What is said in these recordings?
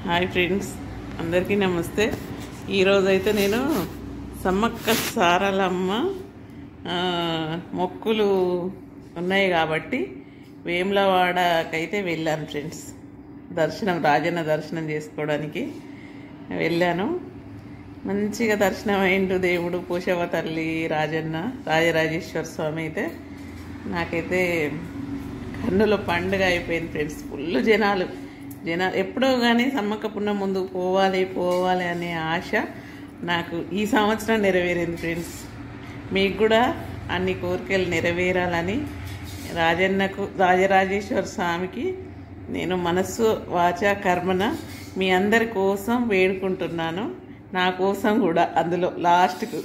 Hi friends అందరికీ నమస్తే ఈరోజు అయితే నేను సమ్మక్క సారలమ్మ ఆ, మొక్కులు ఉన్నాయి కాబట్టి వేములవాడకైతే వెళ్ళాను ఫ్రెండ్స్ దర్శనం రాజన్న దర్శనం చేసుకోవడానికి వెళ్ళాను మంచిగా దర్శనం అయిండు దేవుడు పూషవ తల్లి రాజన్న రాజరాజేశ్వర స్వామి అయితే నాకైతే కన్నుల పండుగ అయిపోయింది ఫ్రెండ్స్ ఫుల్ జనాలు జనాలు ఎప్పుడో కానీ సమ్మక్క పుణ్యం ముందు పోవాలి పోవాలి అనే ఆశ నాకు ఈ సంవత్సరం నెరవేరింది ఫ్రెండ్స్ మీకు కూడా అన్ని కోరికలు నెరవేరాలని రాజన్నకు రాజరాజేశ్వర స్వామికి నేను మనస్సు వాచ కర్మన మీ అందరి కోసం వేడుకుంటున్నాను నా కోసం కూడా అందులో లాస్ట్కు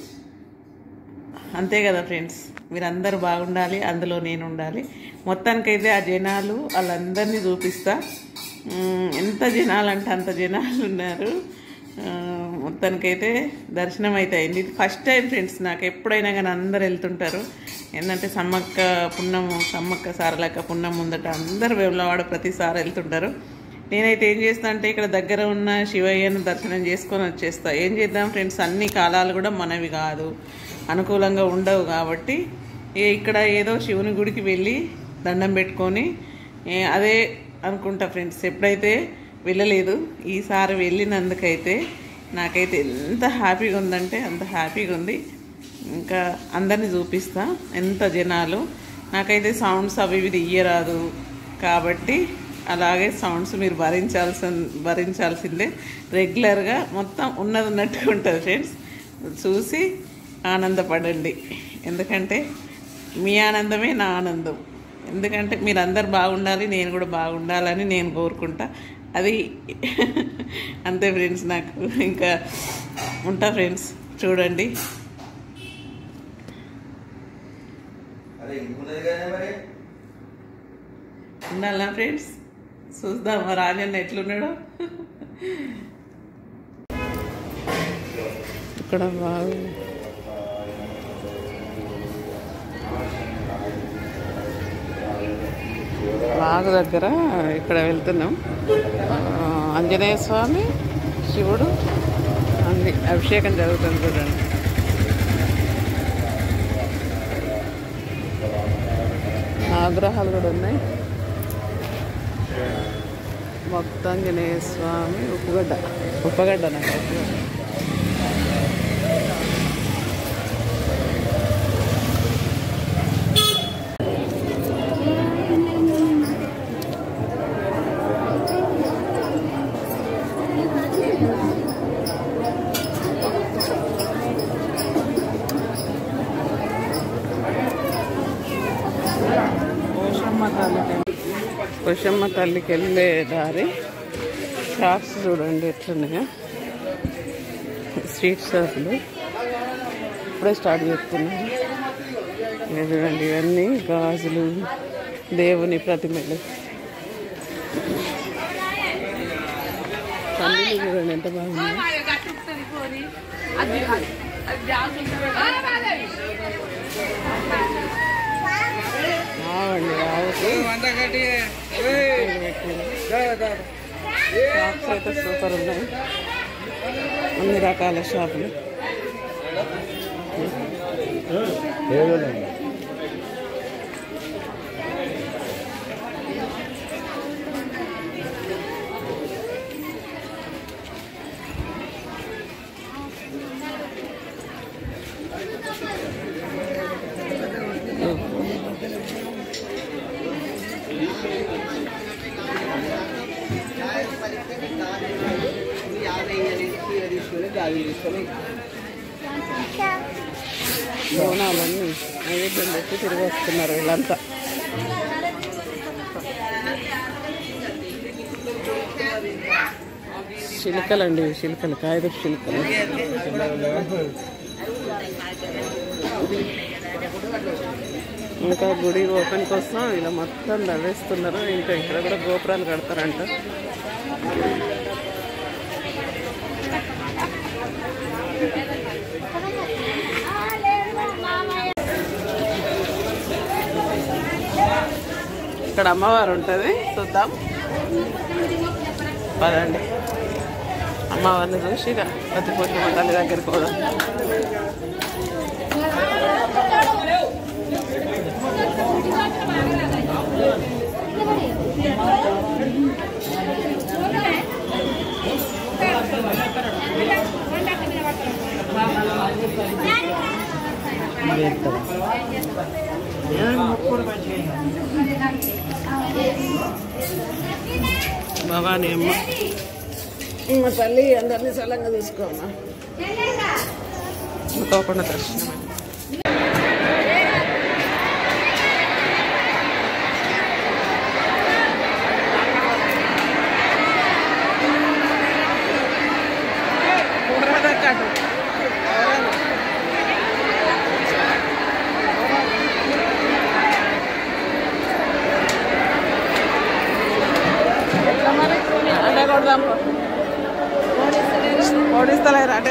అంతే కదా ఫ్రెండ్స్ మీరందరూ బాగుండాలి అందులో నేను ఉండాలి మొత్తానికైతే ఆ జనాలు వాళ్ళందరినీ చూపిస్తా ఉమ్, ఎంత జనాలు అంటే అంత జనాలు ఉన్నారు ఆ, మొత్తానికైతే దర్శనం అయితే అయింది ఇది ఫస్ట్ టైం ఫ్రెండ్స్ నాకు ఎప్పుడైనా కానీ అందరు వెళ్తుంటారు ఏంటంటే సమ్మక్క పున్నము సమ్మక్క సారలక్క పున్నం ముందట అందరు వేములవాడ ప్రతిసారి వెళ్తుంటారు నేనైతే ఏం చేస్తా అంటే ఇక్కడ దగ్గర ఉన్న శివయ్యను దర్శనం చేసుకొని వచ్చేస్తా ఏం చేద్దాం ఫ్రెండ్స్ అన్ని కాలాలు కూడా మనవి కాదు అనుకూలంగా ఉండవు కాబట్టి ఏ- ఇక్కడ ఏదో శివుని గుడికి వెళ్ళి దండం పెట్టుకొని ఏ, అదే అనుకుంటా ఫ్రెండ్స్ ఎప్పుడైతే వెళ్ళలేదు ఈసారి వెళ్ళినందుకైతే నాకైతే ఎంత హ్యాపీగా ఉందంటే అంత హ్యాపీగా ఉంది ఇంకా అందరినీ చూపిస్తా ఎంత జనాలు నాకైతే సౌండ్స్ అవి ఇవి తీయరాదు కాబట్టి అలాగే సౌండ్స్ మీరు భరించాల్సి భరించాల్సిందే రెగ్యులర్గా మొత్తం ఉన్నది ఉన్నట్టుగా ఉంటుంది ఫ్రెండ్స్ చూసి ఆనందపడండి ఎందుకంటే మీ ఆనందమే నా ఆనందం ఎందుకంటే మీరందరు బాగుండాలి నేను కూడా బాగుండాలని నేను కోరుకుంటా అది అంతే ఫ్రెండ్స్ నాకు ఇంకా ఉంటా ఫ్రెండ్స్ చూడండి అరే ఇంకున్నది కదా మరి ఉండాలా ఫ్రెండ్స్ చూద్దాం మా రాజన్న ఎట్లున్నాడో ఇక్కడ బాగు బాగు దగ్గర ఇక్కడ వెళ్తున్నాం ఆ, ఆంజనేయ స్వామి శివుడు అన్ని అభిషేకం జరుగుతుంది చూడండి ఆగ్రహాలు కూడా ఉన్నాయి భక్తాంజనేయ స్వామి ఉప్పుగడ్డ ఉప్పగడ్డ నాకు ఉప్పుగడ్డ. పోషమ్మ తల్లికి పోషమ్మ తల్లికి వెళ్ళే దారి షాప్స్ చూడండి ఎట్లున్నాయో స్ట్రీట్ షాపులు ఇప్పుడే స్టార్ట్ చేస్తున్నాను ఇవి చూడండి ఇవన్నీ గాజులు దేవుని ప్రతిమలు పల్లీలు చూడండి ఎంత బాగుంది బాగుంది బాగుంది షాప్స్ అయితే సూపర్ ఉన్నాయి అన్ని రకాల షాపులు బోనాలన్నీ నైవేద్యం పెట్టి తిరిగి వస్తున్నారు వీళ్ళంతా చిలుకలండి ఇవి చిలుకలు కాగితపు చిలుకలు ఇంకా గుడి ఓపెన్ కోసం ఇలా మొత్తం నవ్వేస్తున్నారు ఇంకా ఇక్కడ కూడా గోపురాలు కడతారంట ఇక్కడ అమ్మవారు ఉంటుంది చూద్దాం పదండి అమ్మవారిని చూసి ఇక పతిపోతున్న తల్లి దగ్గరికి పోదాం భవానీ అమ్మ మా తల్లి అందరినీ సలంగా చూసుకోమ్మా అనుకోకుండా దర్శనం అంటే కొడదాం ఓడిస్తలేరు అంటే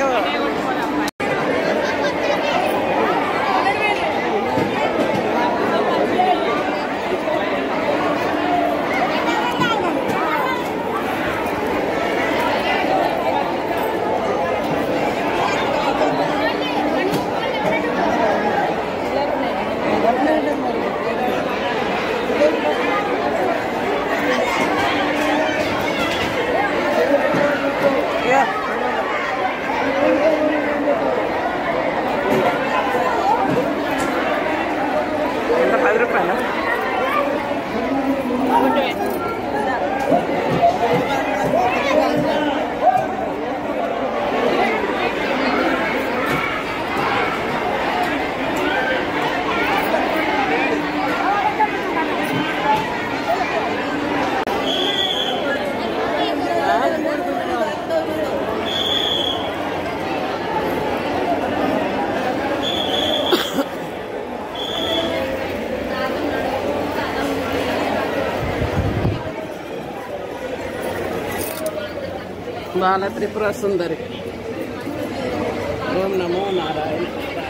యా. ఎంత పది రూపాయలు బాల త్రిపుర సుందరి ఓం నమో నారాయణ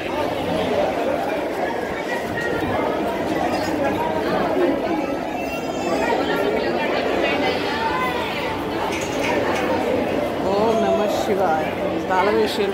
ఓం నమ శివాయ తాళ విషయం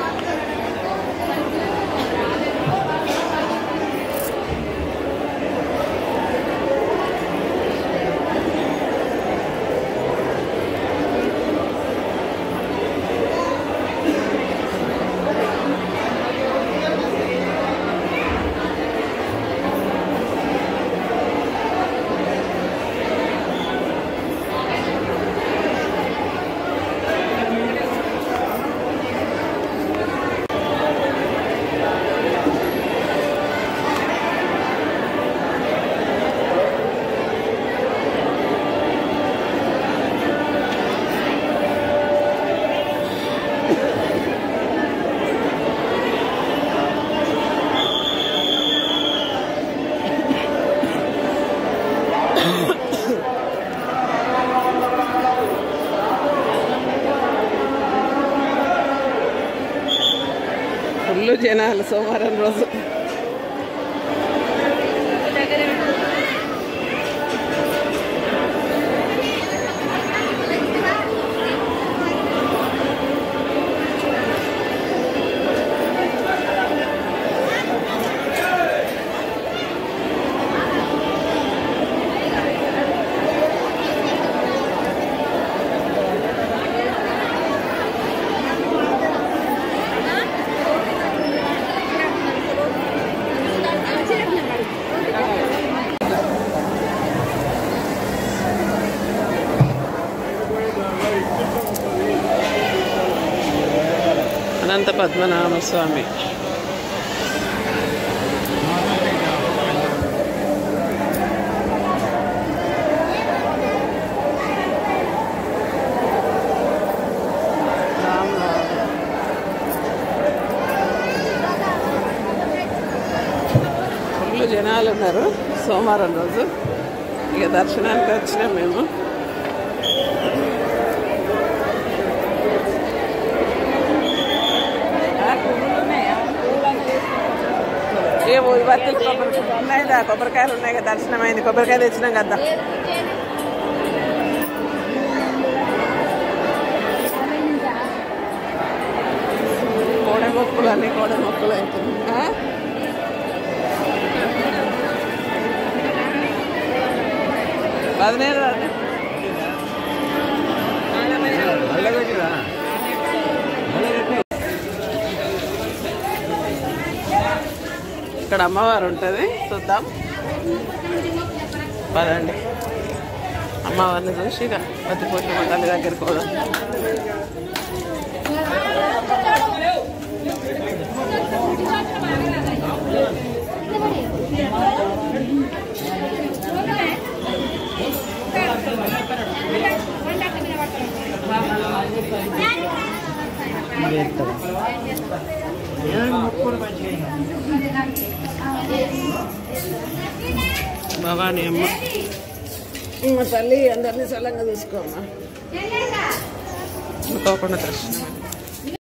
ఫుల్ జనాలు సోమవారం రోజు అనంత పద్మనాభ స్వామి రాములారు. ఫుల్ జనాలు ఉన్నారు సోమవారం రోజు ఇక దర్శనానికి వచ్చినాం మేము ఏ బత్తులు కొబ్బరి ఉన్నాయిదా కొబ్బరికాయలు ఉన్నాయి కదా దర్శనం అయింది కొబ్బరికాయ తెచ్చినాం కదా మొక్కులన్నీ కూడా మొక్కులు అవుతుంది ఆ? పదిహేను రాదు ఇక్కడ అమ్మవారు ఉంటుంది చూద్దాం పదండి అమ్మవారిని చూసి ఇక పత్తిపోషమ్మ తల్లి దగ్గరికి పోదాం భవానీ అమ్మ అమ్మ తల్లి అందరినీ సలంగా చూసుకోమ్మా అనుకోకుండా దర్శనం